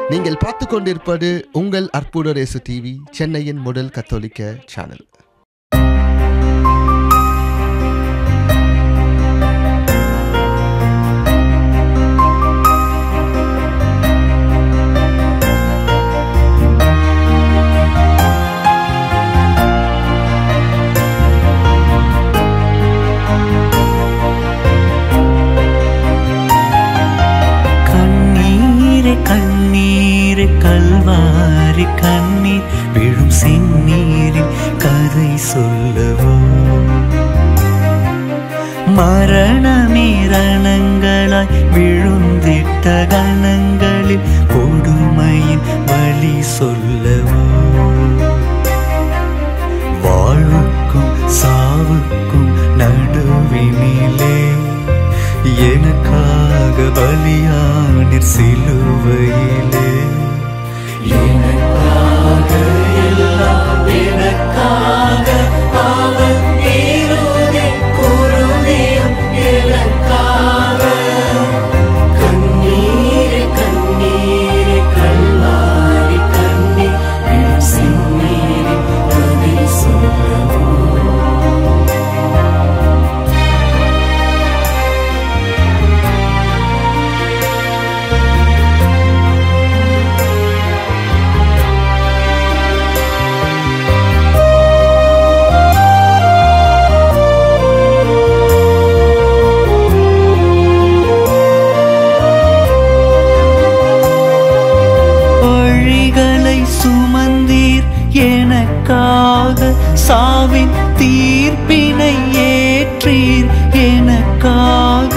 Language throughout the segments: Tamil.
நீங்கள் பார்த்து கொண்டிருப்பது உங்கள் அற்புத ரேசு டிவி சென்னையின் முதல் கத்தோலிக்க சேனல் கண்ணீரே கண்ணீரே கல்வாரி கண்ணீர் விழும் செந்நீரின் கதை சொல்லவோ மரணமீரணங்களாய் விழுந்திட்ட கணங்களில் கொடுமையின் வழி சொல்லவோ வாழ்வுக்கும் சாவுக்கும் நடுவினிலே எனக்காக பலியானிற் சிலுவையிலே எனக்காக எல்லாம் எனக்காக அவன் நீருதே குருதியும் எனக்காக கண்ணீரே கண்ணீரே கல்வாரி கண்ணீர் என் சின்னீரின் கதை சொல்லவோ வழிகளை சுமந்தீர் எனக்காக சாவின் தீர்ப்பினை ஏற்றீர் எனக்காக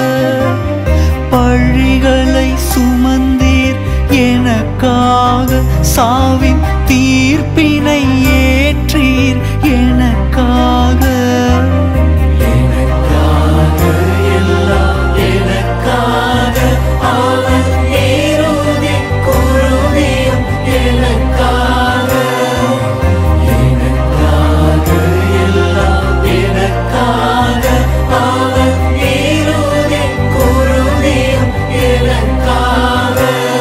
பழிகளை சுமந்தீர் எனக்காக சாவின் தீர்ப்பினை ஏற்றீர் எனக்காக எனக்காக எல்லாம் எனக்காக அவன் நீருதே குருதியும் எனக்காக எனக்காக எல்லாம் எனக்காக அவன் நீருதே குருதியும் எனக்காக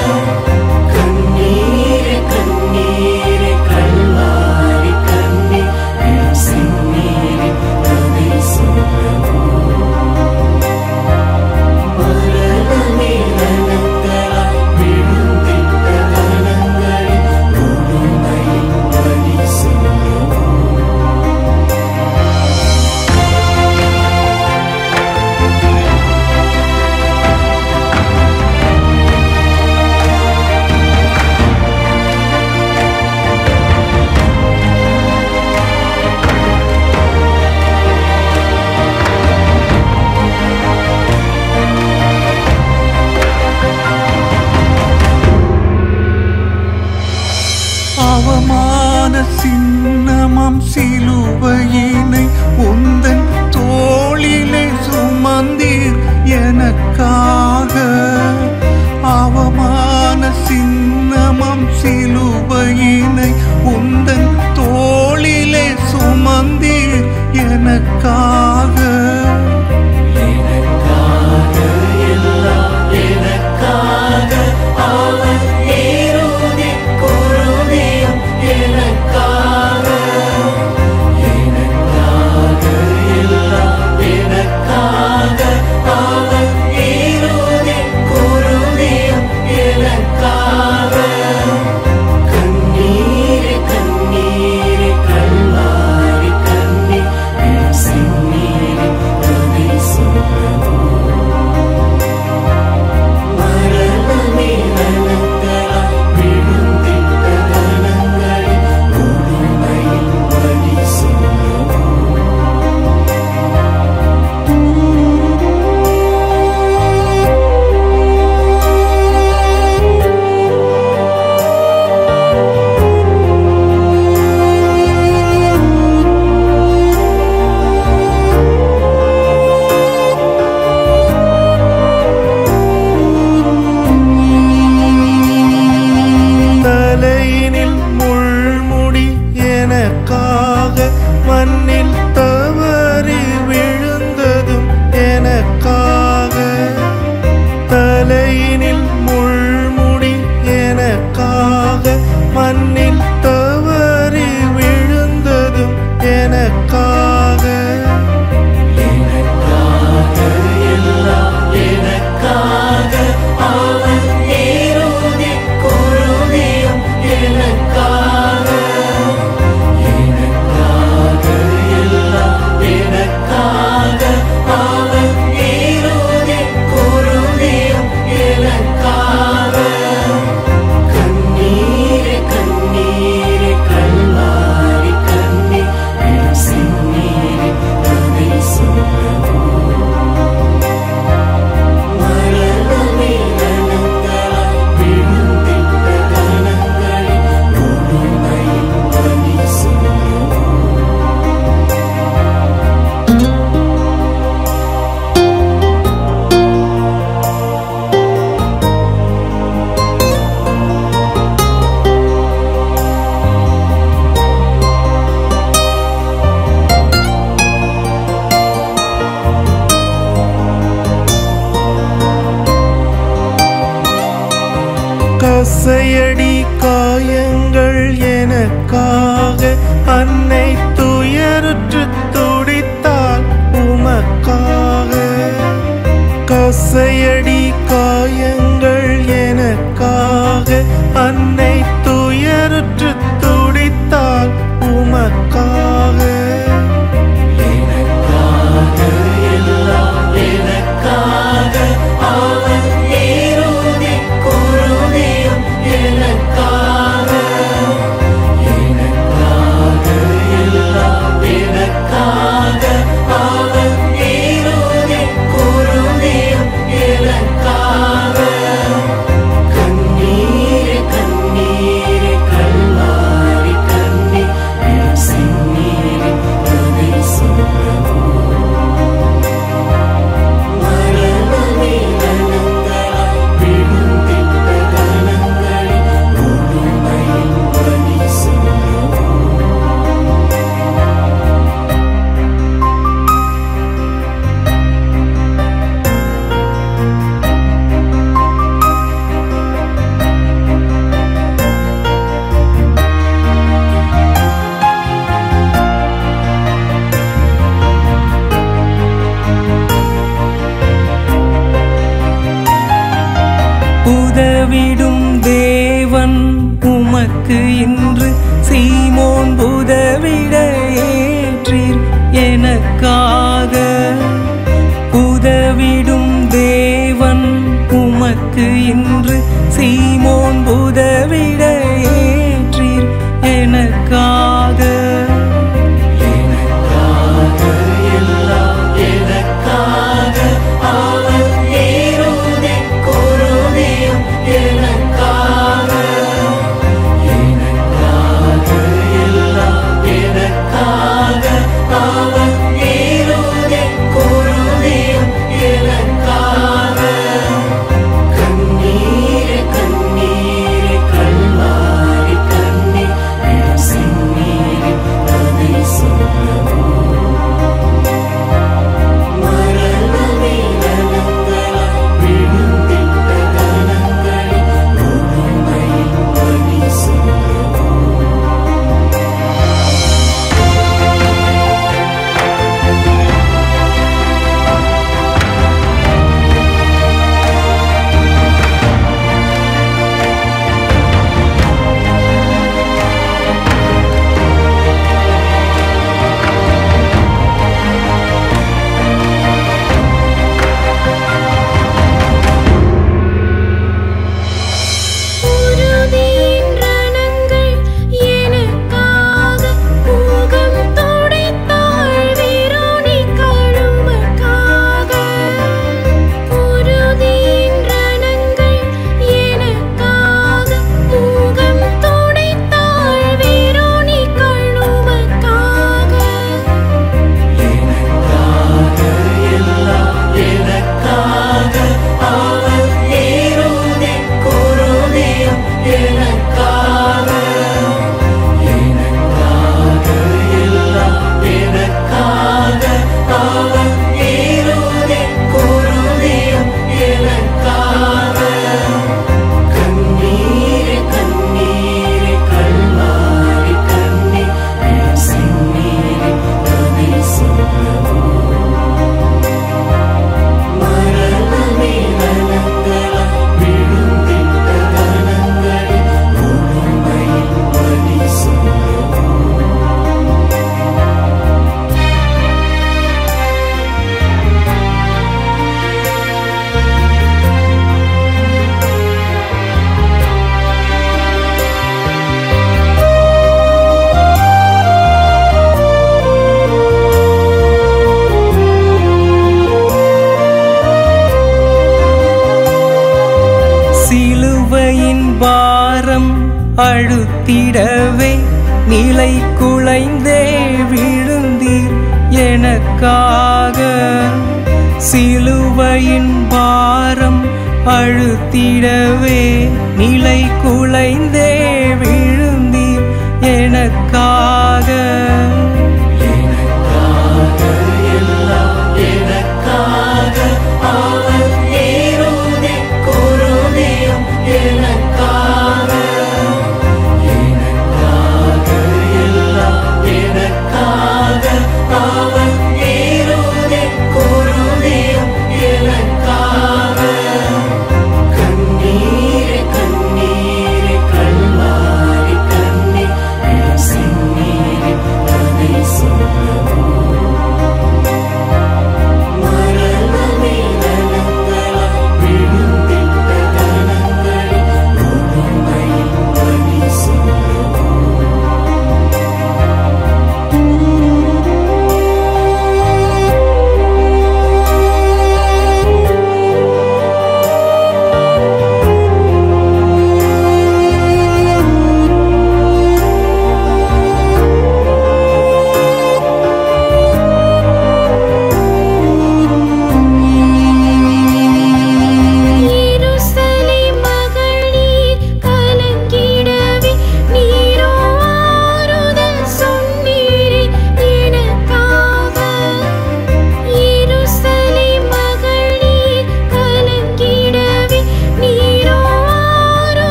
கண்ணீரே கண்ணீரே கல்வாரி கண்ணீர் என் சின்னீரின் கதை சொல்லவோ மரணமே ரணங்களாய் விழுந்திட்ட கணங்களில் கொடுமையின் வழி சொல்லவோ அவமான சின்னமம் சிலுவையினை உந்தன் தோளிலே சுமந்தீர் எனக்காக அவமான சின்னமம் சிலுவையினை உந்தன் தோளிலே சுமந்தீர் எனக்காக எனக்காக எல்லாம் எனக்காக அவன் நீருதே குருதியும் எனக்காக எனக்காக கசையடி காயங்கள் எனக்காக அன்னை துயருற்று துடித்தாள் உமக்காக கசையடி காயங்கள் எனக்காக அன்னை துயருற்று துடித்தாள் உமக்காக எனக்காக எல்லாம் எனக்காக அவன் ஏறுதி குருதியும் எனக்காக எனக்காக எல்லாம் எனக்காக அவன் ஏறுதி குருதியும் எனக்காக கண்ணீரே கண்ணீரே கல்வாரி கண்ணீர் என் சின்னீரே அதை சொல்லவோ மரணமே நலங்களாய் விழுந்திட்ட கணங்களில் முழுமையின் வழி சொல்லவோ உதவிடும் தேவன் உமக்கு இன்று சீமோன் உதவிட ஏற்றீர் எனக்காக உதவிடும் தேவன் உமக்கு இன்று சீமோன் உதவிட ஏற்றீர் எனக்காக எனக்காக எல்லாம் எனக்காக அவன் ஏறுதி குருதியும் எனக்காக எனக்காக எல்லாம் எனக்காக அவன் ஏறுதி குருதியும் எனக்காக கண்ணீரே கண்ணீரே கல்வாரி கண்ணீர் என் சின்னீரே அதை சொல்லவோ மரணமே நலங்களாய் விழுந்திட்ட கணங்களில் முழுமையின் வழி சொல்லவோ உறுதியின் ரணங்கள் எனக்காக முகம் துடைத்தாள் வீரோனி கழுமக்காக உறுதியின் ரணங்கள் எனக்காக முகம் துடைத்தாள் வீரோனி கழுமக்காக எனக்காக எல்லாம் எனக்காக அவன் ஏறுதி குருதியும் எனக்காக எனக்காக எல்லாம் எனக்காக அவன் ஏறுதி குருதியும் எனக்காக கண்ணீரே கண்ணீரே கல்வாரி கண்ணீர் என் சின்னீரே அதை சொல்லவோ மரணமே நலங்களாய் விழுந்திட்ட கணங்களில் முழுமையின் வழி சொல்லவோ சிலுவையின் பாரம் அழுத்திடவே நிலை குலைந்தே விழுந்தீர் எனக்காக சிலுவையின் பாரம் அழுத்திடவே நிலை குலைந்தே விழுந்தீர் எனக்காக எனக்காக எல்லாம் எனக்காக அவன் ஏறுதி குருதியும் எனக்காக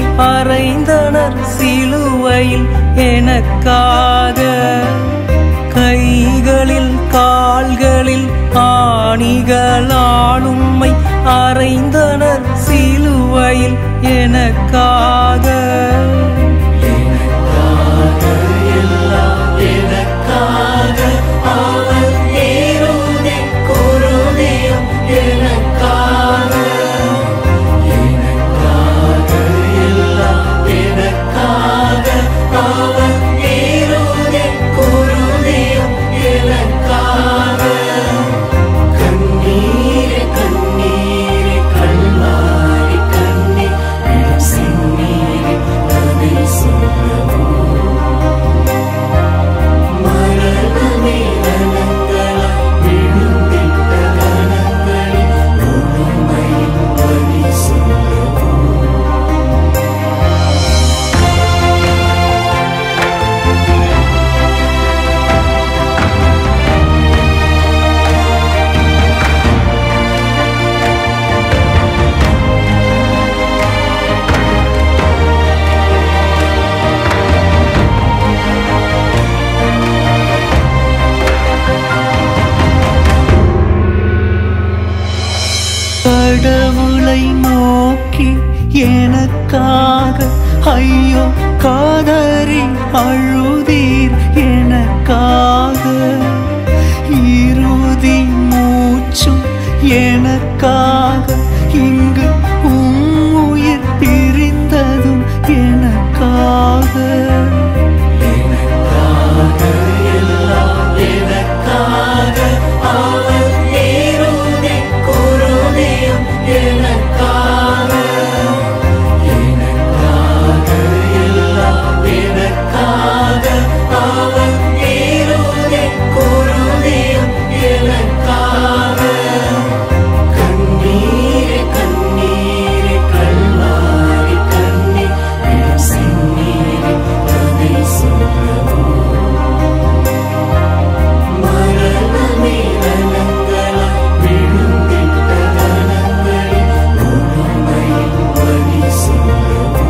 அறைந்தனர் சிலுவையில் எனக்காக கைகளில் கால்களில் ஆணிகளால் உம்மை அறைந்தனர் சிலுவையில் எனக்காக எனக்காக அவர் ஏறுதே குருதியும் எனக்காக எனக்காக எல்லாம் எனக்காக அவர் ஏறுதே குருதியும் எனக்காக கண்ணீரே கண்ணீரே கண்ணாரி கண்ணீர் இளம் செந்நீரே அதை சொல்லவோ மரணமே ரணங்களா விழுந்திட்ட கணங்களில் உண்மையின் வழி சொல்லவோ கடவுளை நோக்கி எனக்காக ஐயோ காதறி அழுதீர் எனக்காக இறுதி மூச்சும் எனக்காக இங்கு உம் உயிர் பிரிந்ததும் எனக்காக எனக்காக அவர் ஏறுதே குருதியும் எனக்காக எனக்காக எல்லாம் எனக்காக அவர் ஏறுதே குருதியும் எனக்காக கண்ணீரே கண்ணீரே கண்ணாரி கண்ணீர் இளம் செந்நீரே அதை சொல்லவோ மரணமே ரணங்களா விழுந்திட்ட கணங்களில் உண்மையின் வழி சொல்லவோ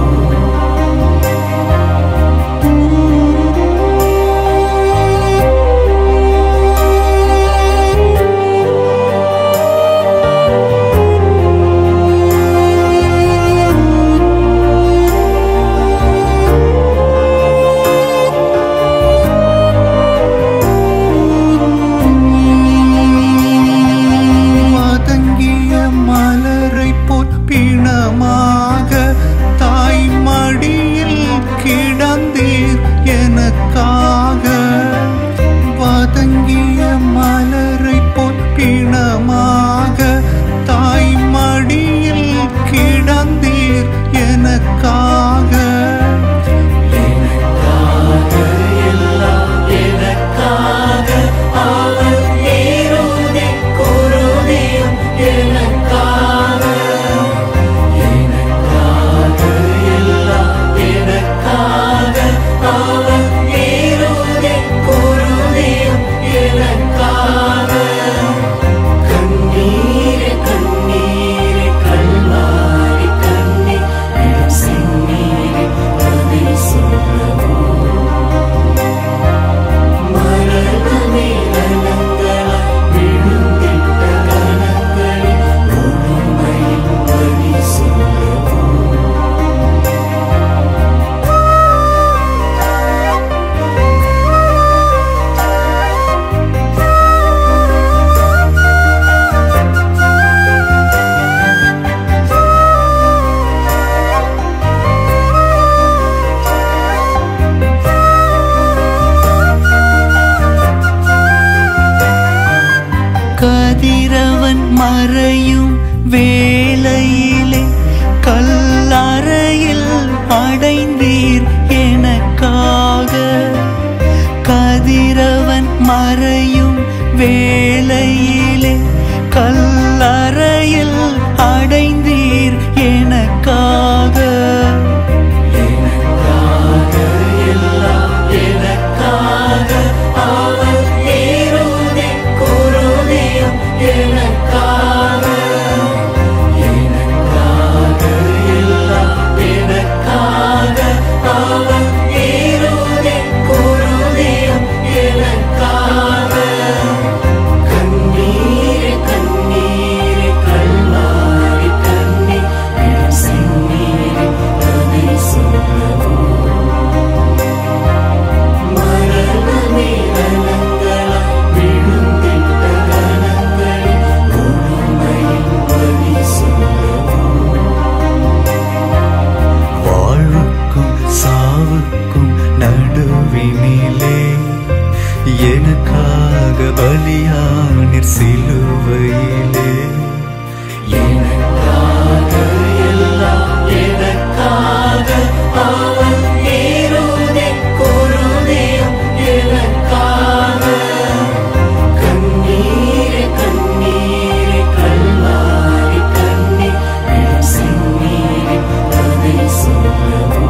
மதங்கிய மலரை போல் பிணமாக தாய் மடியில் கிடந்தீர் எனக்காக வதங்கிய மலரை போல் பிணமாக தாய் மடியில் கிடந்தீர் எனக்காக எனக்காக அவர் ஏறுதே குருதியும் எனக்காக எனக்காக எல்லாம் எனக்காக அவர் ஏறுதே குருதியும் எனக்காக கண்ணீரே கண்ணீரே கண்ணாரி கண்ணீர் இளம் செந்நீரே அதை சொல்லவோ மரணமே ரணங்களா விழுந்திட்ட கணங்களில் உண்மையின் வழி சொல்லவோ கதிரவன் மறையும் வேளையிலே கல்லறையில் அடைந்தீர் எனக்காக கதிரவன் மறையும் வேளையிலே கல்லறையில் அடைந்தீர் எனக்காக எனக்காக அவர் ஏறுதே குருதியும் எனக்காக சாவுக்கும் நடுவினிலே எனக்காக பலியானிற் சிலுவையிலே எனக்காக எல்லாம் எனக்காக அவன் நீருதே குருதியும் எனக்காக கண்ணீரே கண்ணீரே கல்வாரி கண்ணீர் விடும் செந்நீரே அதை சொல்லவோ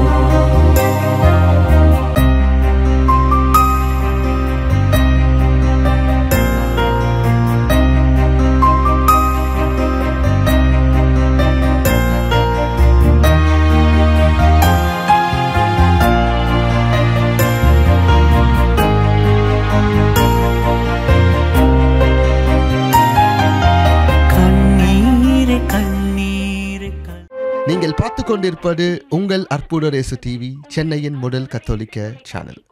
கண்ணீரே கண்ணீரே கண்ணீரே நீங்கள் பார்த்து கொண்டிருப்பது உங்கள் அற்புத ரேசு டிவி சென்னையின் முதல் கத்தோலிக்க சேனல்